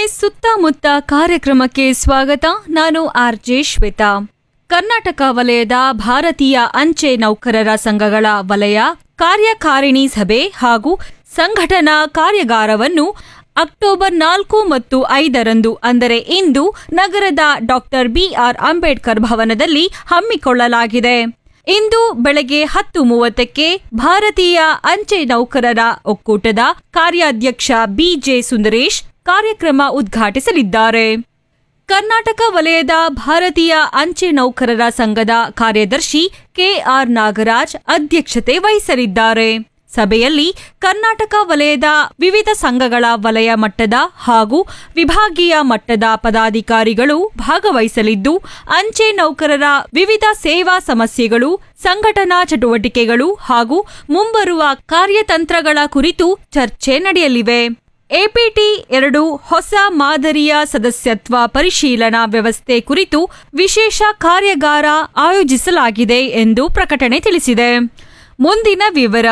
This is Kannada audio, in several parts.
ಸುತ್ತಮುತ್ತ ಕಾರ್ಯಕ್ರಮಕ್ಕೆ ಸ್ವಾಗತ ನಾನು ಆರ್ ಜೆ ಶ್ವೇತಾ ಕರ್ನಾಟಕ ವಲಯದ ಭಾರತೀಯ ಅಂಚೆ ನೌಕರರ ಸಂಘಗಳ ವಲಯ ಕಾರ್ಯಕಾರಿಣಿ ಸಭೆ ಹಾಗೂ ಸಂಘಟನಾ ಕಾರ್ಯಾಗಾರವನ್ನು ಅಕ್ಟೋಬರ್ ನಾಲ್ಕು ಮತ್ತು ಐದರಂದು ಅಂದರೆ ಇಂದು ನಗರದ ಡಾಕ್ಟರ್ ಬಿಆರ್ ಅಂಬೇಡ್ಕರ್ ಭವನದಲ್ಲಿ ಹಮ್ಮಿಕೊಳ್ಳಲಾಗಿದೆ ಇಂದು ಬೆಳಗ್ಗೆ ಹತ್ತು ಮೂವತ್ತಕ್ಕೆ ಭಾರತೀಯ ಅಂಚೆ ನೌಕರರ ಒಕ್ಕೂಟದ ಕಾರ್ಯಾಧ್ಯಕ್ಷ ಬಿಜೆ ಸುಂದರೇಶ್ ಕಾರ್ಯಕ್ರಮ ಉದ್ಘಾಟಿಸಲಿದ್ದಾರೆ ಕರ್ನಾಟಕ ವಲಯದ ಭಾರತೀಯ ಅಂಚೆ ನೌಕರರ ಸಂಘದ ಕಾರ್ಯದರ್ಶಿ ಕೆಆರ್ ನಾಗರಾಜ್ ಅಧ್ಯಕ್ಷತೆ ವಹಿಸಲಿದ್ದಾರೆ ಸಭೆಯಲ್ಲಿ ಕರ್ನಾಟಕ ವಲಯದ ವಿವಿಧ ಸಂಘಗಳ ವಲಯ ಮಟ್ಟದ ಹಾಗೂ ವಿಭಾಗೀಯ ಮಟ್ಟದ ಪದಾಧಿಕಾರಿಗಳು ಭಾಗವಹಿಸಲಿದ್ದು ಅಂಚೆ ನೌಕರರ ವಿವಿಧ ಸೇವಾ ಸಮಸ್ಯೆಗಳು ಸಂಘಟನಾ ಚಟುವಟಿಕೆಗಳು ಹಾಗೂ ಮುಂಬರುವ ಕಾರ್ಯತಂತ್ರಗಳ ಕುರಿತು ಚರ್ಚೆ ನಡೆಯಲಿವೆ ಎಪಿಟಿ ಎರಡು ಹೊಸ ಮಾದರಿಯ ಸದಸ್ಯತ್ವ ಪರಿಶೀಲನಾ ವ್ಯವಸ್ಥೆ ಕುರಿತು ವಿಶೇಷ ಕಾರ್ಯಾಗಾರ ಆಯೋಜಿಸಲಾಗಿದೆ ಎಂದು ಪ್ರಕಟಣೆ ತಿಳಿಸಿದೆ ಮುಂದಿನ ವಿವರ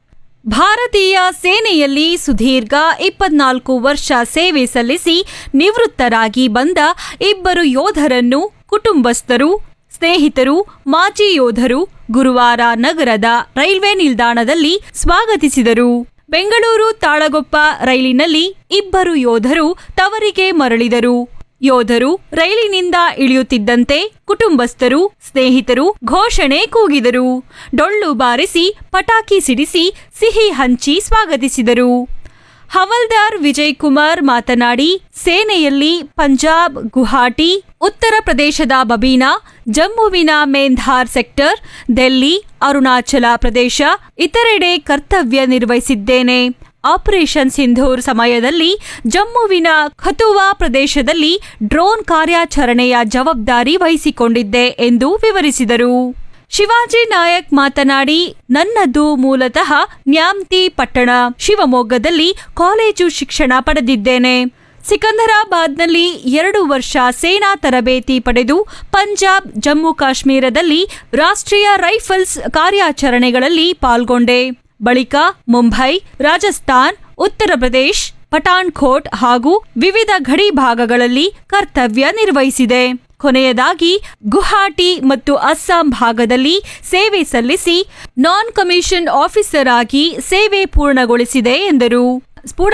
ಭಾರತೀಯ ಸೇನೆಯಲ್ಲಿ ಸುದೀರ್ಘ ಇಪ್ಪತ್ನಾಲ್ಕು ವರ್ಷ ಸೇವೆ ಸಲ್ಲಿಸಿ ನಿವೃತ್ತರಾಗಿ ಬಂದ ಇಬ್ಬರು ಯೋಧರನ್ನು ಕುಟುಂಬಸ್ಥರು ಸ್ನೇಹಿತರು ಮಾಜಿ ಯೋಧರು ಗುರುವಾರ ನಗರದ ರೈಲ್ವೆ ನಿಲ್ದಾಣದಲ್ಲಿ ಸ್ವಾಗತಿಸಿದರು ಬೆಂಗಳೂರು ತಾಳಗೊಪ್ಪ ರೈಲಿನಲ್ಲಿ ಇಬ್ಬರು ಯೋಧರು ತವರಿಗೆ ಮರಳಿದರು ಯೋಧರು ರೈಲಿನಿಂದ ಇಳಿಯುತ್ತಿದ್ದಂತೆ ಕುಟುಂಬಸ್ಥರು ಸ್ನೇಹಿತರು ಘೋಷಣೆ ಕೂಗಿದರು ಡೊಳ್ಳು ಬಾರಿಸಿ ಪಟಾಕಿ ಸಿಡಿಸಿ ಸಿಹಿ ಹಂಚಿ ಸ್ವಾಗತಿಸಿದರು ಹವಲ್ದಾರ್ ವಿಜಯ್ ಕುಮಾರ್ ಮಾತನಾಡಿ ಸೇನೆಯಲ್ಲಿ ಪಂಜಾಬ್ ಗುವಾಹಟಿ ಉತ್ತರ ಪ್ರದೇಶದ ಬಬೀನಾ ಜಮ್ಮುವಿನ ಮೇಂಧಾರ್ ಸೆಕ್ಟರ್ ದೆಲ್ಲಿ ಅರುಣಾಚಲ ಪ್ರದೇಶ ಇತರೆಡೆ ಕರ್ತವ್ಯ ನಿರ್ವಹಿಸಿದ್ದೇನೆ ಆಪರೇಷನ್ ಸಿಂಧೂರ್ ಸಮಯದಲ್ಲಿ ಜಮ್ಮುವಿನ ಖತುವಾ ಪ್ರದೇಶದಲ್ಲಿ ಡ್ರೋನ್ ಕಾರ್ಯಾಚರಣೆಯ ಜವಾಬ್ದಾರಿ ವಹಿಸಿಕೊಂಡಿದ್ದೆ ಎಂದು ವಿವರಿಸಿದರು ಶಿವಾಜಿ ನಾಯಕ್ ಮಾತನಾಡಿ ನನ್ನದು ಮೂಲತಃ ನ್ಯಾಮ್ತಿ ಪಟ್ಟಣ ಶಿವಮೊಗ್ಗದಲ್ಲಿ ಕಾಲೇಜು ಶಿಕ್ಷಣ ಪಡೆದಿದ್ದೇನೆ ಸಿಕಂದರಾಬಾದ್ನಲ್ಲಿ ಎರಡು ವರ್ಷ ಸೇನಾ ತರಬೇತಿ ಪಡೆದು ಪಂಜಾಬ್ ಜಮ್ಮು ಕಾಶ್ಮೀರದಲ್ಲಿ ರಾಷ್ಟ್ರೀಯ ರೈಫಲ್ಸ್ ಕಾರ್ಯಾಚರಣೆಗಳಲ್ಲಿ ಪಾಲ್ಗೊಂಡೆ ಬಳಿಕ ಮುಂಬೈ ರಾಜಸ್ಥಾನ್ ಉತ್ತರ ಪ್ರದೇಶ್ ಪಠಾಣ್ಕೋಟ್ ಹಾಗೂ ವಿವಿಧ ಗಡಿ ಭಾಗಗಳಲ್ಲಿ ಕರ್ತವ್ಯ ನಿರ್ವಹಿಸಿದೆ ಕೊನೆಯದಾಗಿ ಗುವಾಹಟಿ ಮತ್ತು ಅಸ್ಸಾಂ ಭಾಗದಲ್ಲಿ ಸೇವೆ ಸಲ್ಲಿಸಿ ನಾನ್ ಕಮಿಷನ್ ಆಫೀಸರ್ ಆಗಿ ಸೇವೆ ಪೂರ್ಣಗೊಳಿಸಿದೆ ಎಂದರು